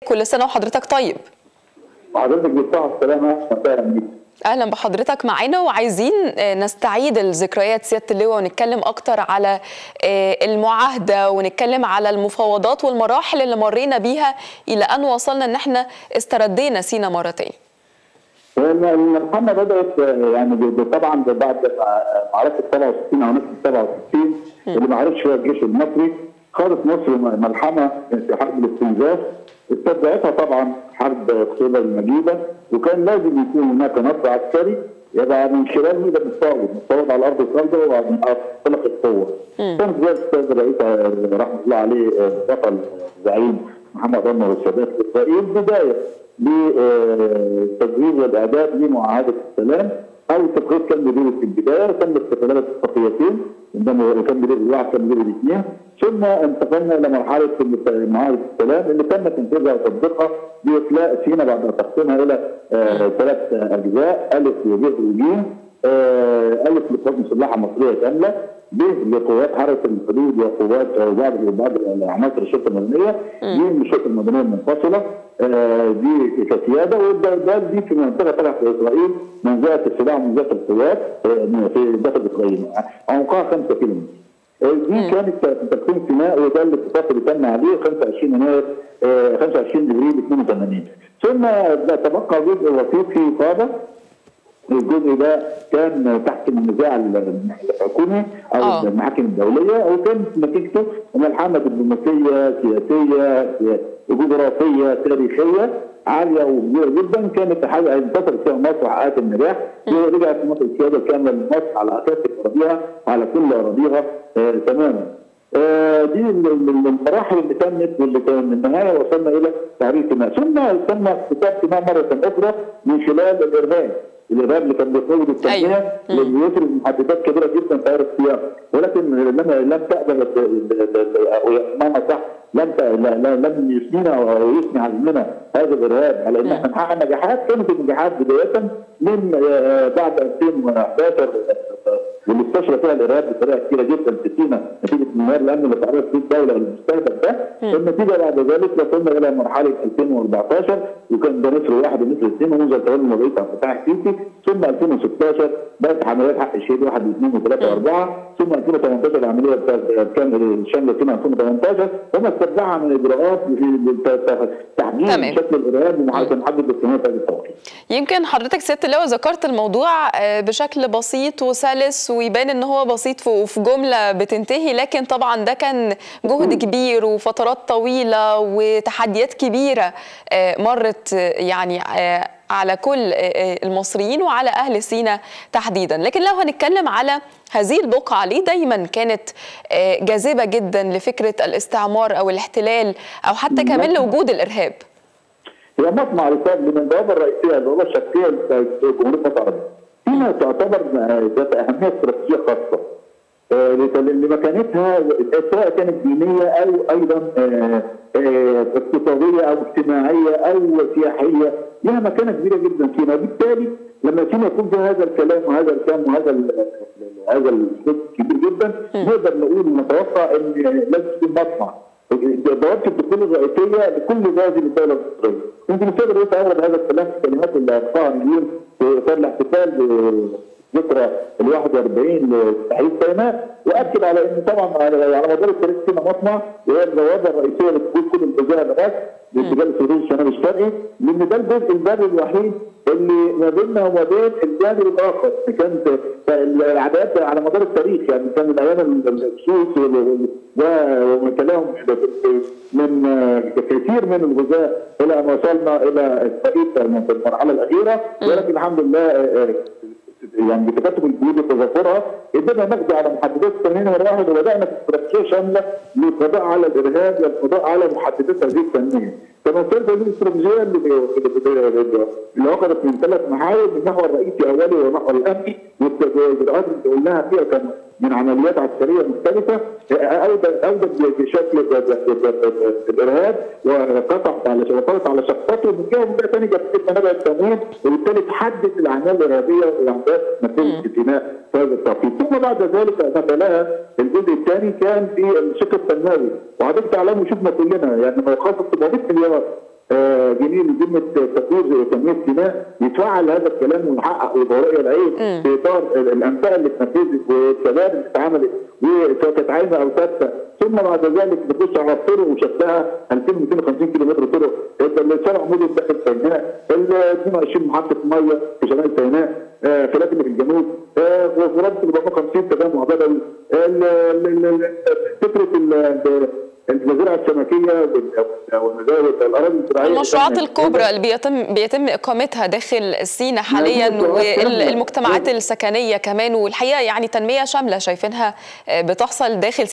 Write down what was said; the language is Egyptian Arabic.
كل سنه وحضرتك طيب وحضرتك بالصحه والسلامه مساء الخير اهلا بحضرتك معانا وعايزين نستعيد الذكريات سياده اللواء ونتكلم اكتر على المعاهده ونتكلم على المفاوضات والمراحل اللي مرينا بيها الى ان وصلنا ان احنا استردينا سينا مره تاني. المرحله بدات يعني طبعا بعد معركه 67 او نصف 67 اللي ما عرفش فيها الجيش المصري خاضت مصر ملحمه في حرب الاستنزاف استدعتها طبعا حرب اكتوبر المجيده وكان لازم يكون هناك نصر عسكري يبقى من خلال مين المتفاوض، المتفاوض على ارض الخارجه ومن طلق القوه. كانت زي الاستاذ الرئيس رحمه الله عليه بطل زعيم محمد انور السادات في اسرائيل بدايه للتجهيز والاعداد لمعاهده السلام او تقرير كان مدير في البدايه تم استقلال الاتفاقيتين عندما كان مدير الواحد كان مدير الاثنين ثم انتقلنا الى مرحله معاهده السلام اللي تم تنفيذها وتطبيقها باخلاء سينا بعد تقسيمها الى آه ثلاث اجزاء الف وب وج آه الف لقوات مسلحه مصريه كامله ب لقوات حرس الحدود وقوات بعض بعض عناصر الشرطه المدنيه ج للشرطه المدنيه المنفصله آه دي كسياده والدال دي في منطقه تبع اسرائيل منزله السلاح ومنزله القوات في داخل اسرائيل عمقها 5 كيلو دي كانت تقسيم سيناء وده الاتفاق اللي تم عليه 25 يناير 25 ابريل 82 ثم تبقى جزء وثيق في قاده الجزء ده كان تحت النزاع الحكومي او أوه. المحاكم الدوليه وكانت نتيجته ملحمه دبلوماسيه سياسيه جغرافيه تاريخيه عاليه وكبيره جدا كانت حاجه انتصرت فيها مصر وحققت النجاح رجعت مصر السياده الكامله لمصر على اساس اراضيها وعلى كل اراضيها آه تماما. آه دي المراحل اللي تمت واللي كان النهايه وصلنا الى تعريف سيناء ثم تم اكتساب سيناء مره اخرى من خلال الارهاب الارهاب اللي كان بيقود التنميه اللي يفرض محددات كبيره جدا في هذا السياق ولكن لم لم تقبل بمعنى صح لم لم يثنينا او يثني عزمنا هذا الارهاب على ان احنا نحقق نجاحات كانت النجاحات بدايه من بعد 2011 واللي استشرى فيها الارهاب بطريقه كثيره جدا في سينا نتيجه انهيار الامن اللي تعرضت فيه الدوله للمستهدف ده النتيجه بعد ذلك وصلنا الى مرحله 2014 وكان ده نصر واحد ونصر اثنين ومنذ تولي الرئيس عبد الفتاح السيسي ثم 2016 بدات عمليات حق الشهيد واحد واثنين وثلاثه واربعه ثم 2018 العمليه كان شامله سينا 2018 ثم استرجعها من اجراءات في تحديد شكل الارهاب ومحاوله محدد الاستمرار في هذه التوقيت. يمكن حضرتك سياده اللواء ذكرت الموضوع بشكل بسيط وسلس ويبان ان هو بسيط وفي جمله بتنتهي لكن طبعا ده كان جهد كبير وفترات طويله وتحديات كبيره مرت يعني على كل المصريين وعلى اهل سينا تحديدا لكن لو هنتكلم على هذه البقعه ليه دايما كانت جاذبه جدا لفكره الاستعمار او الاحتلال او حتى كمان لوجود الارهاب هي مصنع رسالة من البوابه الرئيسيه البوابه الشرقيه لجمهوريه مصر العربيه سينا تعتبر ذات اهميه استراتيجيه خاصه لمكانتها سواء كانت دينيه او ايضا اقتصاديه او اجتماعيه او سياحيه لها مكانه كبيره جدا فينا وبالتالي لما سينا يكون فيها هذا الكلام وهذا الكلام وهذا هذا الجزء كبير جدا نقدر نقول ونتوقع ان لازم تكون مصنع بوابه الدخول الرئيسيه لكل غازي للدوله المصريه. يمكن السيد الرئيس اورد هذا الكلام في الكلمات اللي القاها اليوم في اطار الاحتفال ذكرى ال 41 لتحرير سيناء واكد على ان طبعا على مدار التاريخ سينا مصنع وهي البوابه الرئيسيه لدخول كل الجزائر هناك باتجاه السدود الشمالي الشرقي لان ده الجزء البري الوحيد اللي ما بيننا وما بين الجانب الاخر كانت العداءات على مدار التاريخ يعني كان من ايام الهكسوس وكلام من كثير من الغزاة الى ان وصلنا الى اسرائيل في المرحله الاخيره ولكن الحمد لله يعني بتكتب الجهود وتظاهرها قدرنا نقضي على محددات التنميه واحد وبدانا في استراتيجيه شامله للقضاء على الارهاب والقضاء على محددات هذه التنميه. كما قلت هذه الاستراتيجيه اللي اللي وقفت من ثلاث محاور من محور رئيسي اولي والمحور الامني والاجراءات اللي قلناها فيها كان من عمليات عسكريه مختلفه اودت اودت بشكل الارهاب وقطع على وقطعت على شخصته من جهه ومن جهه ثانيه جت منابع التموين وبالتالي تحدد الاعمال الارهابيه والاحداث نتيجه الدماء في هذا التوقيت ثم بعد ذلك نقلها الجزء الثاني كان في الشق التنموي وحضرتك تعلموا شفنا كلنا يعني ما يخصص 700 مليار جنيه لذمه تطوير تنميه سيناء يتفعل هذا الكلام ويحقق وضوئيه العين في اطار الانفاق اللي اتنفذت والشباب اللي اتعملت وسواء كانت عايمه او ثابته ثم بعد ذلك نخش على الطرق وشدها 2250 كيلو متر طرق الشارع مدن داخل سيناء ال 22 محطه ميه في شمال سيناء خلاف اللي في الجنوب وربط ال 450 تجمع بدوي فكره المزارع السمكيه والمزارع الاراضي الزراعيه المشروعات الكبرى اللي بيتم بيتم اقامتها داخل سينا حاليا والمجتمعات السكنيه كمان والحقيقه يعني تنميه شامله شايفينها بتحصل داخل